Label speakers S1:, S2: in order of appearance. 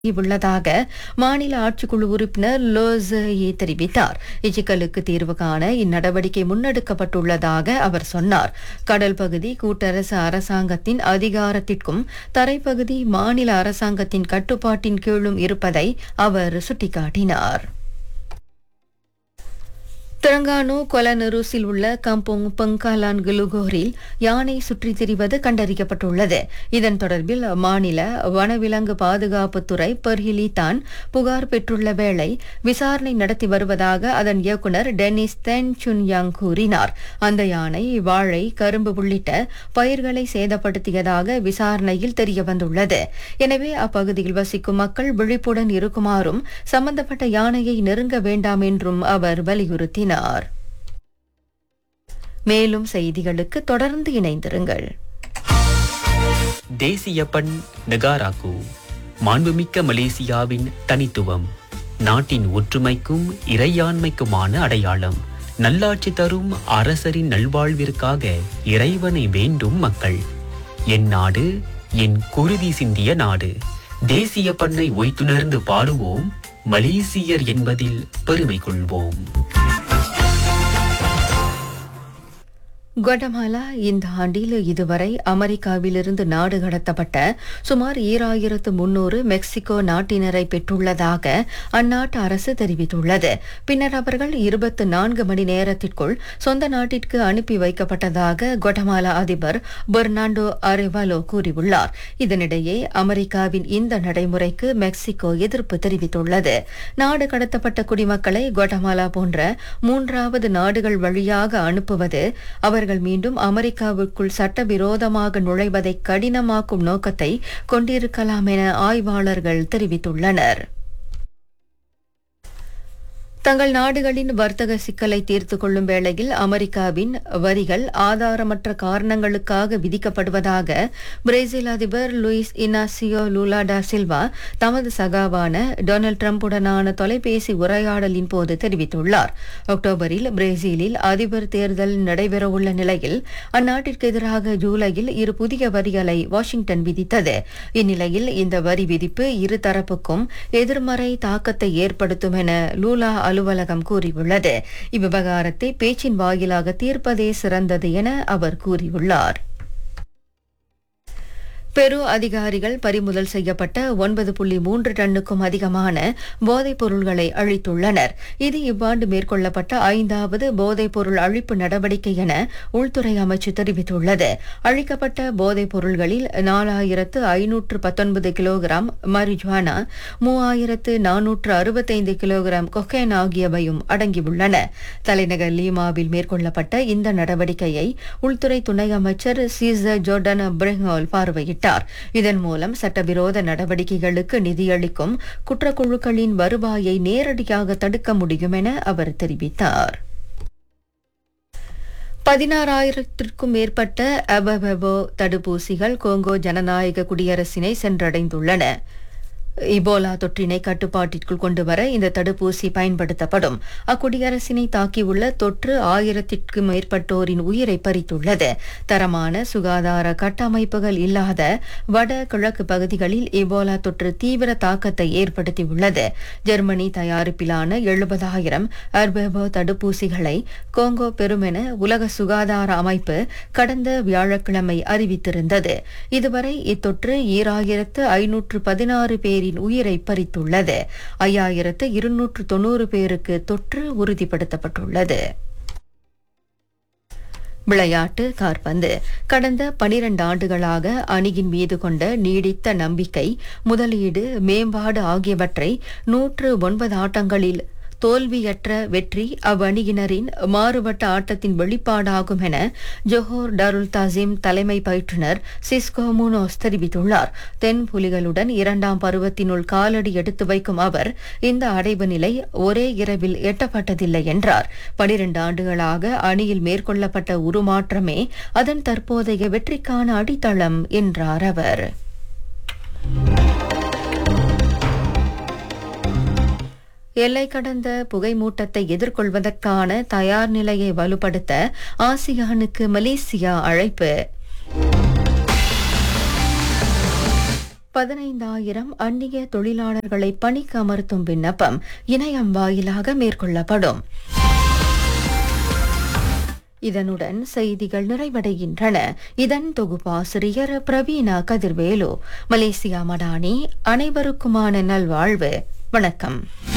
S1: உள்ளதாக மாநில ஆட்சிக்குழு உறுப்பினர் லோசயே தெரிவித்தார் இச்சிக்கலுக்கு தீர்வு காண இந்நடவடிக்கை முன்னெடுக்கப்பட்டுள்ளதாக அவர் சொன்னார் கடல் பகுதி கூட்டரசு அரசாங்கத்தின் அதிகாரத்திற்கும் தரைப்பகுதி மாநில அரசாங்கத்தின் கட்டுப்பாட்டின் கீழும் இருப்பதை அவர் சுட்டிக்காட்டினார் தெலங்கானு கொலனருசில் உள்ள கம்போங் பங்காலான் குலுகோரில் யானை சுற்றித் திரிவது கண்டறியப்பட்டுள்ளது இதன் தொடர்பில் மாநில வனவிலங்கு பாதுகாப்புத்துறை பர்ஹிலி தான் புகார் பெற்றுள்ள வேளை விசாரணை நடத்தி வருவதாக அதன் இயக்குநர் டெனிஸ் தென் சுன்யாங் கூறினார் அந்த யானை வாழை கரும்பு உள்ளிட்ட பயிர்களை சேதப்படுத்தியதாக விசாரணையில் தெரியவந்துள்ளது எனவே அப்பகுதியில் வசிக்கும் மக்கள் விழிப்புடன் இருக்குமாறும் சம்பந்தப்பட்ட யானையை நெருங்க வேண்டாம் என்றும் அவர் வலியுறுத்தினார் கூறினார் மேலும் செய்திகளுக்கு தொடர்ந்து இணைந்திருங்கள்
S2: தேசிய பண் நெகாராக்கு மாண்புமிக்க மலேசியாவின் தனித்துவம் நாட்டின் ஒற்றுமைக்கும் இறையாண்மைக்குமான அடையாளம் நல்லாட்சி தரும் அரசரின் நல்வாழ்விற்காக இறைவனை வேண்டும் மக்கள் என் நாடு என் குருதி சிந்திய நாடு தேசிய பண்ணை ஒய்த்துணர்ந்து பாடுவோம் மலேசியர் என்பதில் பெருமை கொள்வோம்
S1: குவடமாலா இந்த ஆண்டில் இதுவரை அமெரிக்காவிலிருந்து நாடு கடத்தப்பட்ட சுமார் ஈராயிரத்து முன்னூறு மெக்சிகோ நாட்டினரை பெற்றுள்ளதாக அந்நாட்டு அரசு தெரிவித்துள்ளது பின்னர் அவர்கள் இருபத்து நான்கு மணி நேரத்திற்குள் சொந்த நாட்டிற்கு அனுப்பி வைக்கப்பட்டதாக குவடமாலா அதிபர் பெர்னாண்டோ அரெவாலோ கூறியுள்ளார் இதனிடையே அமெரிக்காவின் இந்த நடைமுறைக்கு மெக்சிகோ எதிர்ப்பு தெரிவித்துள்ளது நாடு கடத்தப்பட்ட குடிமக்களை குவடமாலா போன்ற மூன்றாவது நாடுகள் வழியாக அனுப்புவது அவர் அவர்கள் மீண்டும் அமெரிக்காவுக்குள் சட்டவிரோதமாக நுழைவதை கடினமாக்கும் நோக்கத்தை கொண்டிருக்கலாம் என ஆய்வாளர்கள் தெரிவித்துள்ளனர் தங்கள் நாடுகளின் வர்த்தக சிக்கலை தீர்த்து கொள்ளும் வேளையில் அமெரிக்காவின் வரிகள் ஆதாரமற்ற காரணங்களுக்காக விதிக்கப்படுவதாக பிரேசில் அதிபர் லூயிஸ் இனாசியோ லூலாடா சில்வா தமது சகாவான டொனால்டு டிரம்புடனான தொலைபேசி உரையாடலின் போது தெரிவித்துள்ளார் அக்டோபரில் பிரேசிலில் அதிபர் தேர்தல் நடைபெறவுள்ள நிலையில் அந்நாட்டிற்கு எதிராக ஜூலையில் இரு புதிய வரிகளை வாஷிங்டன் விதித்தது இந்நிலையில் இந்த வரி விதிப்பு இருதரப்புக்கும் எதிர்மறை தாக்கத்தை ஏற்படுத்தும் என லூலா அலுவலகம் கூறியுள்ளது இவ்விவகாரத்தை பேச்சின் வாயிலாக தீர்ப்பதே சிறந்தது என அவர் கூறியுள்ளார் பெரு அதிகாரிகள் பறிமுதல் செய்யப்பட்ட ஒன்பது புள்ளி மூன்று டன்னுக்கும் அதிகமான போதைப் பொருள்களை அழித்துள்ளனர் இது இவ்வாண்டு மேற்கொள்ளப்பட்ட ஐந்தாவது போதைப் பொருள் அழிப்பு நடவடிக்கை என உள்துறை அமைச்சு தெரிவித்துள்ளது அழிக்கப்பட்ட போதைப் பொருள்களில் நாலாயிரத்து ஐநூற்று பத்தொன்பது கிலோகிராம் மரிஜுவானா மூவாயிரத்து நானூற்று அறுபத்தைந்து கிலோகிராம் கொக்கைன் ஆகியவையும் அடங்கியுள்ளன தலைநகர் லீமாவில் மேற்கொள்ளப்பட்ட இந்த நடவடிக்கையை உள்துறை துணை அமைச்சர் சீசர் ஜோர்டன் பிரெங்கோல் பார்வையிட்டார் வெளியிட்டார் இதன் மூலம் சட்டவிரோத நடவடிக்கைகளுக்கு நிதியளிக்கும் குற்றக்குழுக்களின் வருவாயை நேரடியாக தடுக்க முடியும் என அவர் தெரிவித்தார் பதினாறாயிரத்திற்கும் மேற்பட்ட அபபெபோ தடுப்பூசிகள் கோங்கோ ஜனநாயக குடியரசினை சென்றடைந்துள்ளன இபோலா தொற்றினை கட்டுப்பாட்டிற்குள் கொண்டுவர இந்த தடுப்பூசி பயன்படுத்தப்படும் அக்குடியரசினை தாக்கியுள்ள தொற்று ஆயிரத்திற்கும் மேற்பட்டோரின் உயிரை பறித்துள்ளது தரமான சுகாதார கட்டமைப்புகள் இல்லாத வட கிழக்கு பகுதிகளில் இபோலா தொற்று தீவிர தாக்கத்தை ஏற்படுத்தியுள்ளது ஜெர்மனி தயாரிப்பிலான எழுபதாயிரம் அர்பெபோ தடுப்பூசிகளை கோங்கோ பெறுமென உலக சுகாதார அமைப்பு கடந்த வியாழக்கிழமை அறிவித்திருந்தது இதுவரை இத்தொற்று ஈராயிரத்து ஐநூற்று பதினாறு பேர் பேரின் உயிரை பறித்துள்ளது ஐயாயிரத்து இருநூற்று தொன்னூறு பேருக்கு தொற்று உறுதிப்படுத்தப்பட்டுள்ளது விளையாட்டு கார்பந்து கடந்த பனிரண்டு ஆண்டுகளாக அணியின் மீது கொண்ட நீடித்த நம்பிக்கை முதலீடு மேம்பாடு ஆகியவற்றை நூற்று ஒன்பது ஆட்டங்களில் தோல்வியற்ற வெற்றி அவ்வணியினரின் மாறுபட்ட ஆட்டத்தின் வெளிப்பாடாகும் என ஜொஹோர் டருல் தாசிம் தலைமை பயிற்றுனர் சிஸ்கோ முனோஸ் தெரிவித்துள்ளார் தென் புலிகளுடன் இரண்டாம் பருவத்தினுள் காலடி எடுத்து வைக்கும் அவர் இந்த அடைவு நிலை ஒரே இரவில் எட்டப்பட்டதில்லை என்றார் பனிரண்டு ஆண்டுகளாக அணியில் மேற்கொள்ளப்பட்ட உருமாற்றமே அதன் தற்போதைய வெற்றிக்கான அடித்தளம் என்றார் அவர் எல்லை கடந்த புகைமூட்டத்தை எதிர்கொள்வதற்கான தயார் நிலையை வலுப்படுத்த ஆசியானுக்கு மலேசியா அழைப்பு பதினைந்தாயிரம் அந்நிய தொழிலாளர்களை பணிக்கு அமர்த்தும் விண்ணப்பம் இணையம் வாயிலாக மேற்கொள்ளப்படும் இதனுடன் செய்திகள் நிறைவடைகின்றன இதன் தொகுப்பாசிரியர் பிரவீணா கதிர்வேலு மலேசியா மடானி அனைவருக்குமான நல்வாழ்வு வணக்கம்